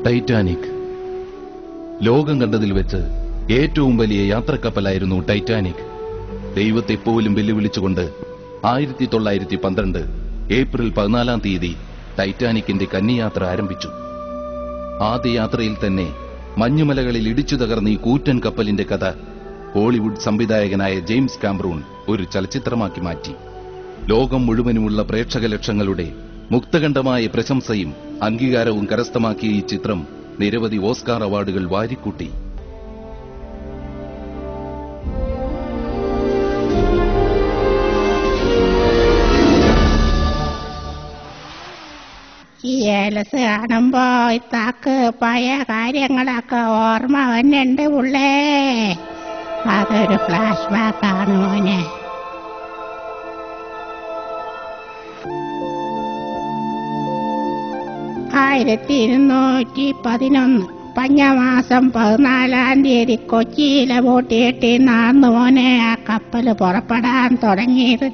Titanic ലോകം കണ്ടതിൽ വെച്ച് ഏറ്റവും വലിയ യാത്രക്കപ്പലായിരുന്നു ടൈറ്റാനിക് ദൈവത്തെ പോലും വെല്ലുവിളിച്ചുകൊണ്ട് ആയിരത്തി തൊള്ളായിരത്തി പന്ത്രണ്ട് ഏപ്രിൽ പതിനാലാം തീയതി ടൈറ്റാനിക്കിന്റെ കന്നിയാത്ര ആരംഭിച്ചു ആദ്യ യാത്രയിൽ തന്നെ മഞ്ഞുമലകളിൽ ഇടിച്ചു തകർന്ന ഈ കൂറ്റൻ കപ്പലിന്റെ കഥ ഹോളിവുഡ് സംവിധായകനായ ജെയിംസ് കാംബ്രൂൺ ഒരു ചലച്ചിത്രമാക്കി മാറ്റി ലോകം മുഴുവനുമുള്ള പ്രേക്ഷക ലക്ഷങ്ങളുടെ മുക്തകണ്ഠമായ പ്രശംസയും അംഗീകാരവും കരസ്ഥമാക്കിയ ഈ ചിത്രം നിരവധി ഓസ്കാർ അവാർഡുകൾ വാരിക്കൂട്ടി ഈ ഏലസ് കാണുമ്പോ ഇത്താക്ക് പഴയ കാര്യങ്ങളൊക്കെ ഓർമ്മ വന്നുണ്ട് ഉള്ളേ അതൊരു ഫ്ലാഷ് ബാക്ക് ആണ് മോനെ ആയിരത്തി ഇരുന്നൂറ്റി പതിനൊന്ന് പഞ്ഞമാസം പതിനാലാം തീയതി കൊച്ചിയിലെ ബോട്ടിയെട്ടി നാന്ന് മോനെ ആ കപ്പൽ പുറപ്പെടാൻ തുടങ്ങിയത്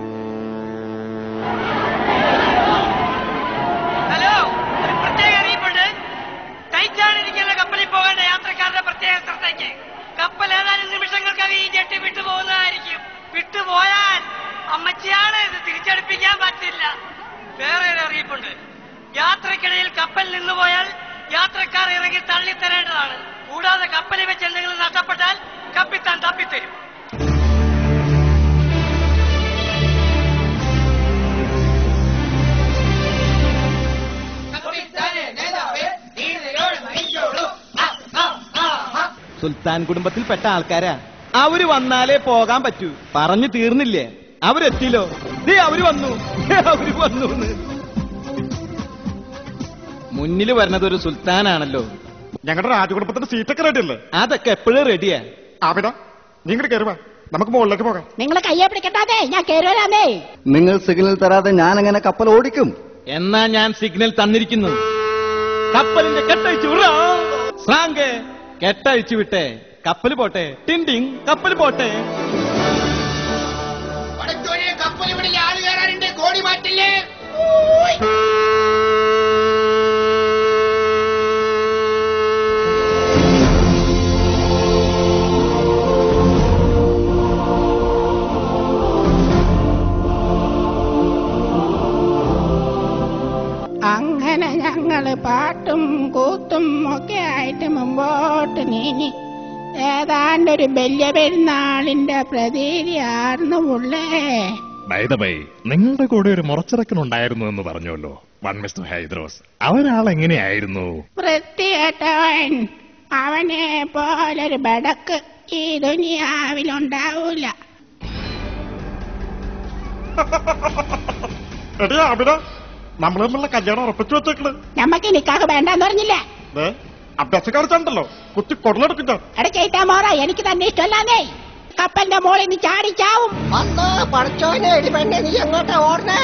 ഹലോ ഒരു പ്രത്യേക അറിയിപ്പുണ്ട് ടൈറ്റാനിക് എന്ന കപ്പലിൽ പോകേണ്ട യാത്രക്കാരുടെ പ്രത്യേക ശ്രദ്ധയ്ക്ക് കപ്പൽ ഏതാനും നിമിഷങ്ങൾക്കകം ഈ ജെട്ടി വിട്ടുപോകുന്നതായിരിക്കും വിട്ടുപോയാൽ അമ്മച്ചിയാണ് ഇത് തിരിച്ചടിപ്പിക്കാൻ പറ്റില്ല വേറെ ഒരു അറിയിപ്പുണ്ട് യാത്രക്കിടയിൽ കപ്പൽ നിന്നുപോയാൽ യാത്രക്കാർ ഇറങ്ങി തള്ളിത്തരേണ്ടതാണ് കൂടാതെ കപ്പലിൽ വെച്ച് എന്തെങ്കിലും നഷ്ടപ്പെട്ടാൽ കപ്പിത്താൻ തപ്പിത്തരും സുൽത്താൻ കുടുംബത്തിൽപ്പെട്ട ആൾക്കാരാ അവര് വന്നാലേ പോകാൻ പറ്റൂ പറഞ്ഞു തീർന്നില്ലേ അവരെത്തിയില്ലോ ദേ അവര് വന്നു ദേ അവര് വന്നു മുന്നിൽ വരുന്നത് ഒരു സുൽത്താനാണല്ലോ ഞങ്ങളുടെ രാജകുടുംബത്തിന്റെ സീറ്റൊക്കെ റെഡി അല്ലേ അതൊക്കെ എപ്പോഴും റെഡിയാ ആബിട നീ ഇങ്ങോട്ട് കയറുവാ നമുക്ക് മുകളിലേക്ക് പോകാം നിങ്ങൾ കയ്യെ പിടിക്കട്ടാതെ ഞാൻ കേറുവരാന്നേ നിങ്ങൾ സിഗ്നൽ തരാതെ ഞാൻ എങ്ങനെ കപ്പൽ ഓടിക്കും എന്നാ ഞാൻ സിഗ്നൽ തന്നിരിക്കുന്നു കപ്പലിന്റെ കെട്ടഴിച്ചു വിടാ. സ്രാങ്ക് കെട്ടഴിച്ചു വിട്ടെ കപ്പൽ പോട്ടെ ടിൻഡിങ് കപ്പൽ പോട്ടെ കപ്പൽ ഇവിടെ ആള് കയറാനുണ്ട് കോടി മാറ്റില്ലേ അങ്ങനെ ഞങ്ങള് പാട്ടും കൂത്തും ഒക്കെ ആയിട്ട് മുമ്പോട്ട് നീങ്ങി ഏതാണ്ടൊരു വലിയ പെരുന്നാളിന്റെ പ്രതീതിയാർന്നു ഉള്ളേ ബൈ നിങ്ങളുടെ കൂടെ ഒരു മുറച്ചിറക്കനുണ്ടായിരുന്നു എന്ന് പറഞ്ഞല്ലോ വൺ മിസ്റ്റർ ഹൈദ്രോസ് അവരാൾ എങ്ങനെയായിരുന്നു വൃത്തികെട്ടവൻ അവനെ പോലൊരു ബടക്ക് ഈ ദുനിയാവിലുണ്ടാവൂല എടിയാ ആബിട നമ്മൾ തമ്മിലുള്ള കല്യാണം ഉറപ്പിച്ചു വെച്ചേക്കണ് നമ്മക്ക് നിക്കാക്ക് വേണ്ടെന്ന് പറഞ്ഞില്ലേ ദേ അഭ്യാസക്കാരിച്ചുണ്ടല്ലോ കുത്തി കൊടലെടുക്കും ഞാൻ എടാ ചേട്ടാ മോറ എനിക്ക് തന്നെ ഇഷ്ടമല്ലാന്നേ കപ്പലിന്റെ മോളിൽ നിന്ന് ചാടിച്ചാവും പഠിച്ചോനെ എടി പെണ്ണെ നീ എങ്ങോട്ടാ ഓടണേ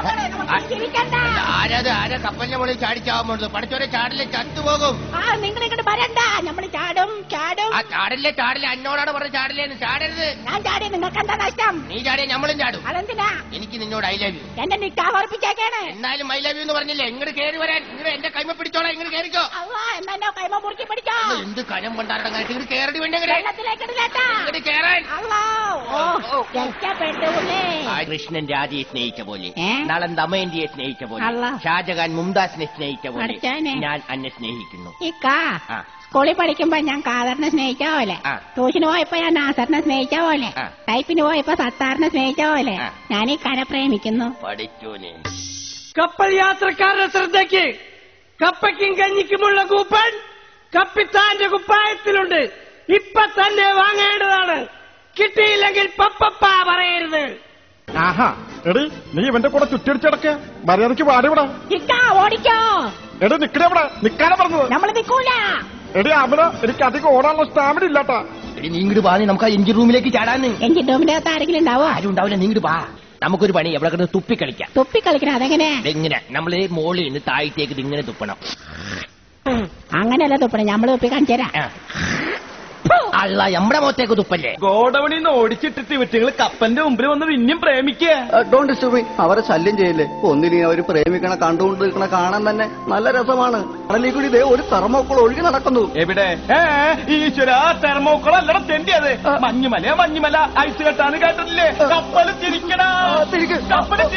ആരത് ആരാ കപ്പലിന്റെ മുകളിൽ ചാടിച്ചാവുമ്പോൾ പഠിച്ചോരെ ചാടില്ലേ ചത്തുപോകും ആ നിങ്ങൾ ഇങ്ങോട്ട് വരണ്ട നമ്മൾ ചാടും ചാടും ആ ചാടില്ലേ ചാടില്ലേ എന്നോടാണ് പറഞ്ഞ ചാടില്ലേന്ന് ചാടരുത് ഞാൻ ചാടി നിങ്ങൾക്ക് എന്താ നഷ്ടം നീ ചാടിയ നമ്മളും ചാടും അതെന്തിനാ എനിക്ക് നിന്നോട് ഐ ലവ് യു എന്റെ നിക്കാ ഉറപ്പിച്ചേക്കാണ് എന്നാലും ഐ ലവ് യു എന്ന് പറഞ്ഞില്ലേ ഇങ്ങോട്ട് കയറി വരാൻ ഇങ്ങോട്ട് എന്റെ കൈമ പിടിച്ചോളാം ഇങ്ങോട്ട് കയറിക്കോ അള്ളാ എന്നാ എന്നെ കൈമ മുറുക്കി പിടിച്ചോ എന്ത് കനം കൊണ്ടാടങ്ങായിട്ട് ഇങ്ങോട്ട് കയറി വേണ്ടി വെള്ളത്തിലേക്ക് ഇടില്ലേട്ടാ ഇങ്ങോട്ട് കയറാൻ അള്ളാ ഓ രക്ഷപ്പെട്ടുല്ലേ കൃഷ്ണൻ രാധയെ സ്നേഹിച്ച പോലെ ഏ? നളൻ ദമയന്തിയെ സ്നേഹിച്ച പോലെ അള്ളാ. ഷാജഹാൻ മുംതാസിനെ സ്നേഹിച്ച പോലെ പഠിച്ചോനെ. ഞാൻ അന്നെ സ്നേഹിക്കുന്നു ഇക്കാ ആ. സ്കൂളിൽ പഠിക്കുമ്പോ ഞാൻ കാദറിനെ സ്നേഹിച്ച പോലെ ആ. ട്യൂഷന് പോയപ്പോ ഞാൻ നാസറിനെ സ്നേഹിച്ച പോലെ ആ. ടൈപ്പിന് പോയപ്പോ സത്താറിനെ സ്നേഹിച്ച പോലെ ആ. ഞാൻ ഈ കര പ്രേമിക്കുന്നു പഠിച്ചോനെ കപ്പൽ യാത്രക്കാരുടെ ശ്രദ്ധയ്ക്ക് കപ്പയ്ക്കും കഞ്ഞിക്കുമുള്ള കൂപ്പൺ കപ്പിത്താന്റെ കുപ്പായത്തിലുണ്ട് ഇപ്പൊ തന്നെ വാങ്ങേണ്ടതാണ് കിട്ടിയില്ലെങ്കിൽ പപ്പപ്പ പറയരുത് ആഹാ എടി നീ ഇവന്റെ കൂടെ ചുറ്റിയടിച്ചടക്ക മര്യാദക്ക് പാടി വിടാ ഇക്കാ ഓടിക്കോ എടി നിക്കണേ ഇവിടെ നിക്കാനാ പറഞ്ഞത് നമ്മൾ നിക്കൂല എടി അമിത എനിക്ക് അധികം ഓടാനുള്ള സ്റ്റാമിന ഇല്ലാട്ടാ എടി നീ ഇങ്ങോട്ട് വാ നീ നമുക്ക് ആ എഞ്ചിൻ റൂമിലേക്ക് ചാടാന്ന് എഞ്ചിൻ ഡോമിന്റെ അകത്ത് ആരെങ്കിലും ഉണ്ടാവോ ആരും ഉണ്ടാവില്ല നീ ഇങ്ങോട്ട് വാ നമുക്കൊരു പണി എവിടെ കിടന്ന് തുപ്പി കളിക്കാം തുപ്പി കളിക്കണം അതെങ്ങനെ ഇതെങ്ങനെ നമ്മള് മോളിൽ നിന്ന് താഴത്തേക്ക് ഇതിങ്ങനെ തുപ്പണം അങ്ങനെയല്ല തുപ്പണം നമ്മള് തുപ്പി കാണിച്ചു തരാം ആ. കള്ള എമ്മടെ മുഖത്തേക്ക് തുപ്പല്ലേ ഗോഡൌണിൽ നിന്ന് ഓടിച്ചിട്ടിട്ട് ഇവറ്റുകൾ കപ്പലിന്റെ മുമ്പിൽ വന്ന് പിന്നെയും പ്രേമിക്കുക ഡോണ്ട് ഡിസ്റ്റർബ് അവരെ ശല്യം ചെയ്യില്ലേ ഒന്നിനി അവര് പ്രേമിക്കണ കണ്ടുകൊണ്ട് നിൽക്കണ കാണാൻ തന്നെ നല്ല രസമാണ് കടലിൽ കൂടി ഇതേ ഒരു തെർമോക്കോൾ ഒഴുകി നടക്കുന്നു എവിടെ ഏ ഈശ്വര തെർമോക്കോൾ അല്ലട തെണ്ടിയത് മഞ്ഞുമല മഞ്ഞുമല ഐസ് കെട്ടാണ് കേട്ടില്ലേ കപ്പല് തിരിക്കടാ കപ്പല്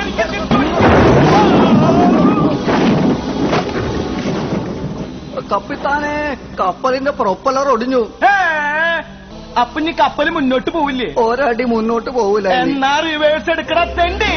കപ്പിത്താനെ കപ്പലിന്റെ പ്രൊപ്പലർ ഒടിഞ്ഞു അപ്പൊ ഇനി കപ്പല് മുന്നോട്ട് പോവില്ലേ ഒരടി മുന്നോട്ട് പോവില്ല ഇനി. എന്നാ റിവേഴ്സ് എടുക്കണ തെണ്ടി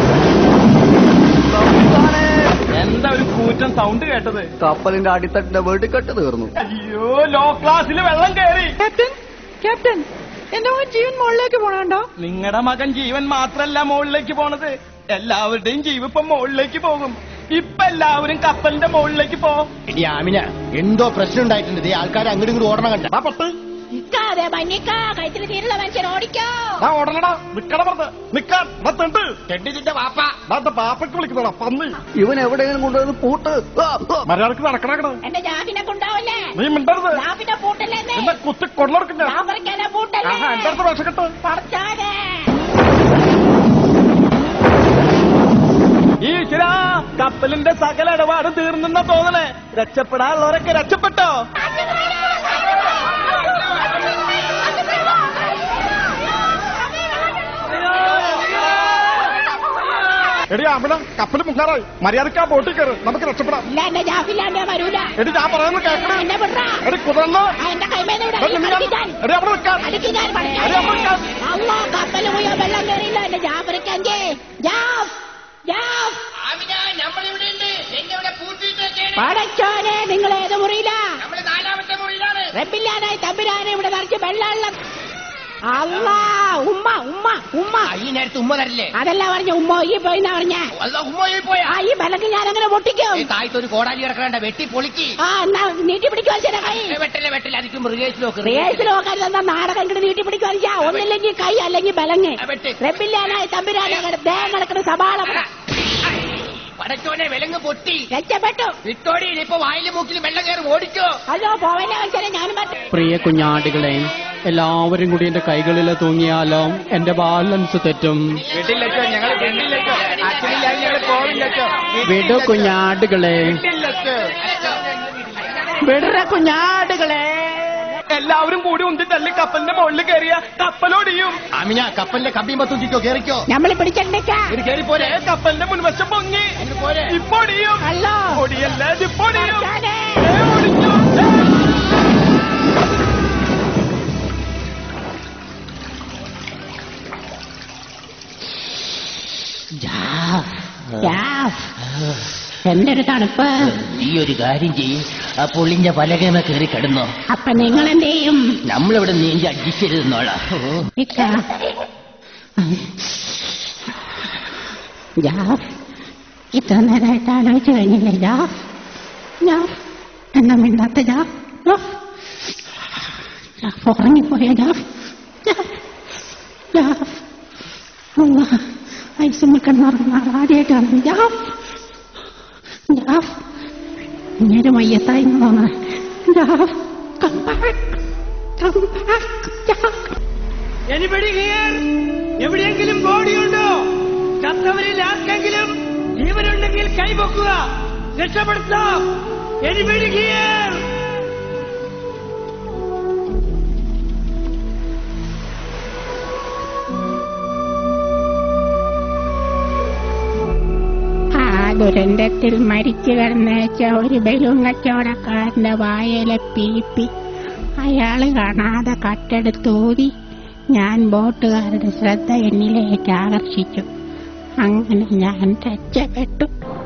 എന്താ ഒരു കൂറ്റൻ സൗണ്ട് കേട്ടത് കപ്പലിന്റെ അടിത്തട്ടിന്റെ വെടിക്കെട്ട് തീർന്നു അയ്യോ ലോ ക്ലാസ്സിൽ വെള്ളം കയറി ക്യാപ്റ്റൻ എന്റെ മോൻ ജീവൻ മുകളിലേക്ക് പോണോ നിങ്ങളുടെ മകൻ ജീവൻ മാത്രല്ല മുകളിലേക്ക് പോണത് എല്ലാവരുടെയും ജീവൻ ഇപ്പൊ മുകളിലേക്ക് പോകും ഇപ്പൊ എല്ലാവരും കപ്പലിന്റെ മുകളിലേക്ക് പോ എടി ആമിന എന്തോ പ്രശ്നം ഉണ്ടായിട്ടുണ്ട് ഈ ആൾക്കാർ അങ്ങോട്ടും ഇങ്ങോട്ട് ഓടണം കണ്ട നിക്കാതെ മഞ്ഞിക്ക കഴുത്തിൽ തീരുള്ള മനുഷ്യൻ ഓടിക്കോ ആ ഓടലടാ നിക്കട പറഞ്ഞ് നിക്കാൻ തെണ്ട് തെണ്ടിന്റെ വാപ്പ പാപ്പയ്ക്ക് വിളിക്കുന്നതാ പന്നി ഇവൻ എവിടെയെങ്കിലും കൊണ്ടുവന്ന് പൂട്ട് ആ, ആ. മര്യാദക്ക് നടക്കണേ എന്റെ ജാഫിനെ കൊണ്ടാവല്ലേ നീ മിണ്ടരുത് ജാഫിന്റെ പൂട്ടല്ലേ ഇത്? എന്നെ കുത്തി കൊള്ളെടുക്കും ഞാൻ ജാഫറിക്കല്ലേ പൂട്ടല്ലേ ആഹാ, എന്റെ അടുത്ത് വിശക്കെട്ട് പടച്ചാനെ ഈശ്വരാ കപ്പലിന്റെ സകല ഇടപാടും തീർന്നെന്ന തോന്നണേ രക്ഷപ്പെടാനുള്ളവരൊക്കെ രക്ഷപ്പെട്ടോ എടി അവിടെ കപ്പൽ മുങ്ങാറായി മര്യാദക്ക് ആ ബോട്ടിൽ കയറ് നമുക്ക് രക്ഷപ്പെടാം ഇല്ല എന്റെ ജാഫില്ലാണ്ട് ഞാൻ വരൂല എടി ഞാൻ പറയുന്നത് കേൾക്കണേ എന്നെ വിടറാ എടി കുതർന്ന് ആ, എന്റെ കൈമേന്ന് വിടാ എടി, നിൽക്കാൻ. എടി അവിടെ നിൽക്കാൻ അടിക്ക് ഞാൻ എടി അവിടെ നിൽക്കാൻ അള്ളാ കപ്പല് പോയ വെള്ളം കയറിയില്ല എന്റെ ജാഫറിക്കഞ്ചേ ജാഫ് ജാഫ് നമ്മളിവിടെ ഉണ്ട് എന്നെ ഇവിടെ പൂട്ടിയിട്ടേക്കാണ് പടച്ചോനെ നിങ്ങൾ ഏത് മുറിയില്ല നമ്മള് നാലാമത്തെ മുറിയിലാണ് റബ്ബില്ലാനായി തമ്പുരാനെ ഇവിടെ നിറച്ച് വെള്ളം അല്ലാ ഉമ്മ ഉമ്മ ഉമ്മ ഈ നേരത്തെ ഉമ്മ തരില്ലേ അതല്ല പറഞ്ഞ ഉമ്മ ഈ പോയിന്നാ പറഞ്ഞ അല്ല ഉമ്മ പോയാ ആ ഈ ബലക്ക് ഞാൻ അങ്ങനെ പൊട്ടിക്കും താഴത്ത് ഒരു കോടാലി കിടക്കണ്ട വെട്ടി പൊളിക്ക് ആ എന്നാ നീട്ടി പിടിക്കുവാൻ ചില കൈ ഏ, വെട്ടല്ലേ വെട്ടല്ലേ അതിക്കും മൃഗേശ് നോക്ക് റിയേഴ്സിൽ നോക്കാൻ തന്നാ നാടകം ഇങ്ങോട്ട് നീട്ടി പിടിക്കുവാൻ ചെയ്യാ ഒന്നില്ലെങ്കിൽ കൈ അല്ലെങ്കിൽ ബലങ്ങ് വെട്ട്. റബ്ബില്ലാനായി തമ്പുരാനെ ദേഹം കിടക്കുന്ന സവാള പടച്ചോനെ വിലങ്ങ് പൊട്ടി രക്ഷപ്പെട്ടു വിട്ടോടി ഇപ്പൊ വായിലും മൂക്കിലും വെള്ളം കയറി ഓടിച്ചോ അല്ലോ പോവല്ലേ വെച്ചാൽ ഞാനും പറ്റും പ്രിയ കുഞ്ഞാടുകളെ എല്ലാവരും കൂടി എന്റെ കൈകളിൽ തൂങ്ങിയാലോ എന്റെ ബാലൻസ് തെറ്റും വീട്ടിലേക്കോ ഞങ്ങൾ വീട്ടിലേക്കോ അച്ഛനില്ലാതെ ഞങ്ങൾ പോവില്ലേക്കോ വിടു കുഞ്ഞാടുകളെ വിടറ കുഞ്ഞാടുകളെ എല്ലാവരും കൂടി ഉന്തി തള്ളി കപ്പലിന്റെ മുകളിൽ കയറിയ കപ്പലോടിയും അമിന കപ്പലിന്റെ കമ്പിയും തൂക്കിക്കോ കേറിക്കോ നമ്മൾ പിടിച്ചിട്ടേക്കാ ഇത് കേറി പോരെ കപ്പലിന്റെ മുൻവശം പൊങ്ങി പോരെ ഇപ്പൊടിയും അല്ലോ പൊടിയല്ല ഇതിപ്പൊടിയും പടച്ചോനെ. ഏ, ഓടിച്ചു. ഏ. ജാഫ്. എന്തൊരു തണുപ്പ് ഈ ഒരു കാര്യം ചെയ്യും ആ പൊളിഞ്ഞ പലകമ കയറി കിടന്നോ അപ്പൊ നിങ്ങൾ എന്ത് ചെയ്യും നമ്മളിവിടെ നീന്തി അഡ്ജസ്റ്റ് ചെയ്ത് നിന്നോളാം ഇക്ക. ജാഫ് ഇത്ര നേരമായിട്ട് ആലോചിച്ച് കഴിഞ്ഞില്ലേ ജാഫ് ജാഫ് എന്നാ മിണ്ടാത്ത ജാഫ് ജാഫ് ജാഫ് ഉറങ്ങിപ്പോയ ജാഫ് ജാഫ് ജാഫ് അല്ലാ, ഐസുമ്മ കിടന്നുറങ്ങുന്ന ആദ്യമായിട്ട് കാണുന്നു ജാഫ് ജാഫ് ഇങ്ങനെ മയ്യത്തായി തോന്നുന്നു ജാഫ് come back come back ജാഫ് എനിബഡി ഹിയർ എവിടെയെങ്കിലും ബോഡിയുണ്ടോ ചത്തവരിൽ ആർക്കെങ്കിലും ജീവനുണ്ടെങ്കിൽ കൈപൊക്കുക രക്ഷപ്പെടുത്താം എനിബഡി ഹിയർ ആ ദുരന്തത്തിൽ മരിച്ചു കിടന്നേച്ച ഒരു ബലൂൺ കച്ചവടക്കാരന്റെ വായയിലെ പീപ്പി അയാള് കാണാതെ കട്ടെടുത്തൂതി ഞാൻ ബോട്ടുകാരുടെ ശ്രദ്ധ എന്നിലേക്ക് ആകർഷിച്ചു അങ്ങനെ ഞാൻ രക്ഷപ്പെട്ടു